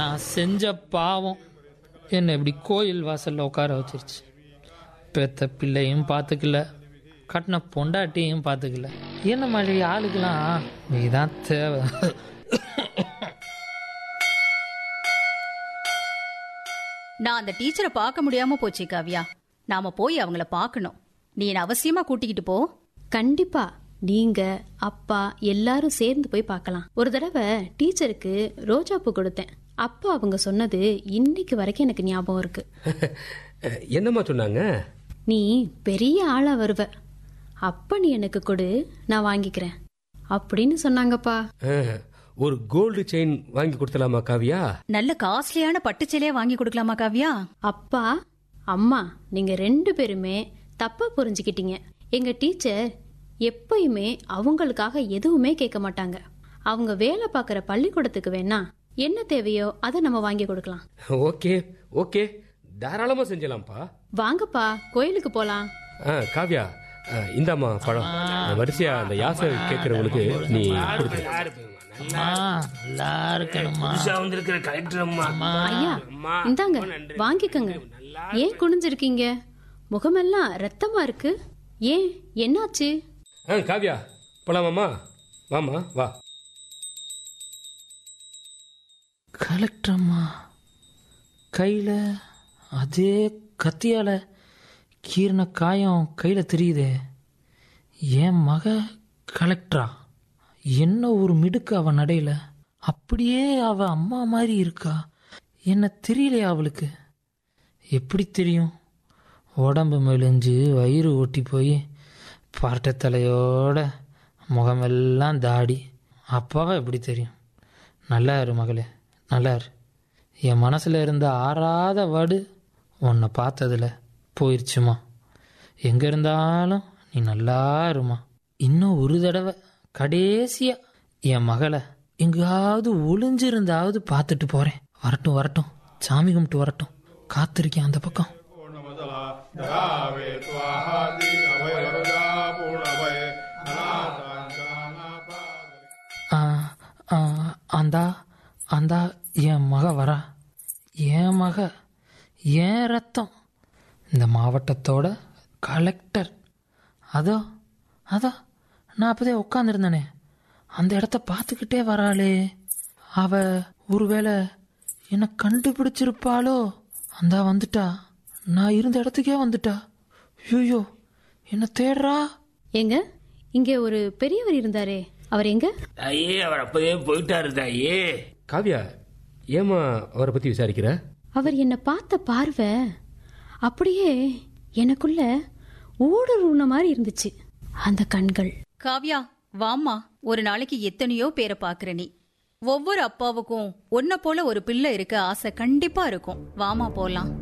நான் செஞ்ச பாவம் என்னை இப்படி கோயில் வாசல்ல உட்கார வச்சிருச்சு பெத்த பிள்ளையும் பார்த்துக்கல கட்டின பொண்டாட்டியும் பார்த்துக்கல என்ன மாதிரி ஆளுக்கெல்லாம் நீதான் தேவை நான் அந்த டீச்சரை பார்க்க முடியாம போச்சு காவ்யா நாம போய் அவங்கள பார்க்கணும் நீ என்ன அவசியமா கூட்டிக்கிட்டு போ கண்டிப்பா நீங்க அப்பா எல்லாரும் சேர்ந்து போய் பார்க்கலாம் ஒரு தடவை டீச்சருக்கு ரோஜாப்பூ கொடுத்தேன் அப்பா அவங்க சொன்னது இன்னைக்கு வரைக்கும் எனக்கு ஞாபகம் இருக்கு என்னம்மா சொன்னாங்க நீ பெரிய ஆளா வருவ அப்ப நீ எனக்கு கொடு நான் வாங்கிக்கிறேன் அப்படின்னு சொன்னாங்கப்பா அஹ், ஒரு கோல்டு செயின் வாங்கி கொடுத்தலாமா காவியா நல்ல காஸ்ட்லியான பட்டுச்சேலையா வாங்கி கொடுக்கலாமா காவ்யா அப்பா அம்மா நீங்க ரெண்டு பேருமே தப்பா புரிஞ்சுக்கிட்டீங்க எங்க டீச்சர் எப்பயுமே அவங்களுக்காக எதுவுமே கேட்க மாட்டாங்க அவங்க வேலை பார்க்குற பள்ளிக்கூடத்துக்கு வேணா என்ன தேவையோ அதை நம்ம வாங்கி கொடுக்கலாம் ஓகே ஓகே தாராளமா செஞ்சலாம்ப்பா வாங்கப்பா கோயிலுக்கு போலாம் ஆ, காவ்யா ஆ, இந்தாம்மா பழம் வரிசையா அந்த யாசை கேட்கறவங்களுக்கு நீ கொடுத்து அம்மா நல்லா இருக்கணுமா வந்திருக்கிற கலெக்டர் அம்மா ஐயா இந்தாங்க வாங்கிக்கங்க ஏன் குனிஞ்சிருக்கீங்க முகமெல்லாம் ரத்தமா இருக்கு ஏன் என்னாச்சு ஆ காவ்யா போலாமாம்மா வாமா வா கலெக்டர் அம்மா கையில் அதே கத்தியால் கீறின காயம் கையில் தெரியுதே என் மக கலெக்டரா என்ன ஒரு மிடுக்கு அவ நடையில அப்படியே அவ அம்மா மாதிரி இருக்கா என்ன தெரியலையா அவளுக்கு எப்படி தெரியும் உடம்பு மெலிஞ்சு வயிறு ஒட்டி போய் பரட்டை தலையோட முகமெல்லாம் தாடி அப்பாவை எப்படி தெரியும் நல்லா இரு மகளே நல்லா இரு என் மனசில் இருந்த ஆறாத வடு உன்னை பார்த்ததுல போயிருச்சுமா எங்கே இருந்தாலும் நீ நல்லா இருமா இன்னும் ஒரு தடவை கடைசியா என் மகளை எங்காவது ஒளிஞ்சிருந்தாவது பார்த்துட்டு போறேன் வரட்டும் வரட்டும் சாமி கும்பிட்டு வரட்டும் காத்திருக்கேன் அந்த பக்கம் ಧಾವೆ ಸ್ವಾಹಾದಿ ಅಭಯ ವರದಾ ಪೂರ್ಣಭಯ ಅನಾಥಾಂತಾನಾಪಾದರಿ ஆ, ஆ, அந்தா அந்தா என் மக வரா என் மக என் ரத்தம் இந்த மாவட்டத்தோட கலெக்டர் அதோ அதோ நான் அப்போதே உட்காந்துருந்தேனே அந்த இடத்த பார்த்துக்கிட்டே வராளே அவ ஒருவேளை என்னை கண்டுபிடிச்சிருப்பாளோ அந்தா வந்துட்டா நான் இருந்த இடத்துக்கே வந்துட்டா ஐயோ என்ன தேடுறா எங்க இங்க ஒரு பெரியவர் இருந்தாரே அவர் எங்க தாயே அவர் அப்பவே போயிட்டாரு தாயே காவ்யா ஏமா அவரை பத்தி விசாரிக்கிற அவர் என்ன பார்த்த பார்வை அப்படியே எனக்குள்ள ஊடுருவுன மாதிரி இருந்துச்சு அந்த கண்கள் காவ்யா வாம்மா ஒரு நாளைக்கு எத்தனையோ பேரை பாக்குற நீ ஒவ்வொரு அப்பாவுக்கும் உன்னை போல ஒரு பிள்ளை இருக்க ஆசை கண்டிப்பா இருக்கும் வாமா போலாம்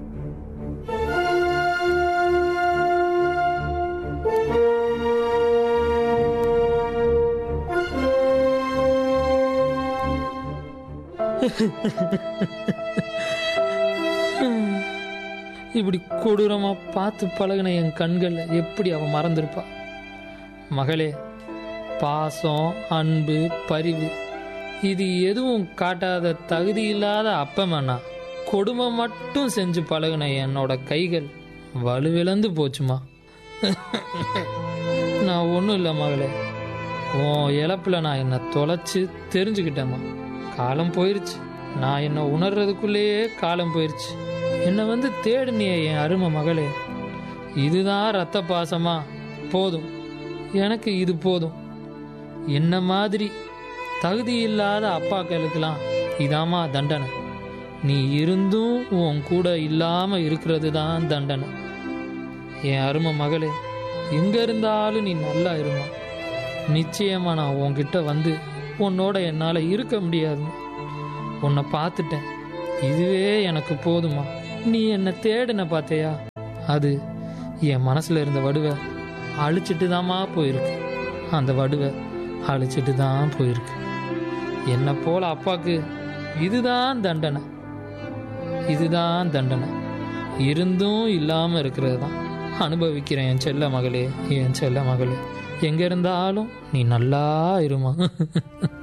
இப்படி கொடூரமா பார்த்து பழகின என் கண்கள் எப்படி அவ மறந்திருப்பா மகளே பாசம் அன்பு பரிவு இது எதுவும் காட்டாத தகுதி இல்லாத அப்பமண்ணா கொடுமை மட்டும் செஞ்சு பழகின என்னோட கைகள் வலுவிழந்து போச்சுமா நான் ஒன்றும் இல்லை மகளே உன் இழப்பில் நான் என்னை தொலைச்சு தெரிஞ்சுக்கிட்டேம்மா காலம் போயிருச்சு நான் என்னை உணர்றதுக்குள்ளேயே காலம் போயிருச்சு என்னை வந்து தேடுனியே என் அருமை மகளே இதுதான் ரத்த பாசமா போதும் எனக்கு இது போதும் என்ன மாதிரி தகுதி இல்லாத அப்பாக்களுக்கெல்லாம் இதாம்மா தண்டனை நீ இருந்தும் உன் கூட இல்லாம இருக்கிறது தான் தண்டனை என் அருமை மகளே எங்க இருந்தாலும் நீ நல்லா இருமா நிச்சயமா நான் உன்கிட்ட வந்து உன்னோட என்னால இருக்க முடியாதுமா உன்னை பார்த்துட்டேன் இதுவே எனக்கு போதுமா நீ என்னை தேடின பார்த்தையா அது என் மனசுல இருந்த வடுவை அழிச்சிட்டு தாம்மா போயிருக்கு அந்த வடுவை அழிச்சிட்டு தான் போயிருக்கு என்னை போல அப்பாக்கு இதுதான் தண்டனை இதுதான் தண்டனை இருந்தும் இல்லாம இருக்கிறது தான் அனுபவிக்கிறேன் என் செல்ல மகளே என் செல்ல மகளே எங்க இருந்தாலும் நீ நல்லா இருமா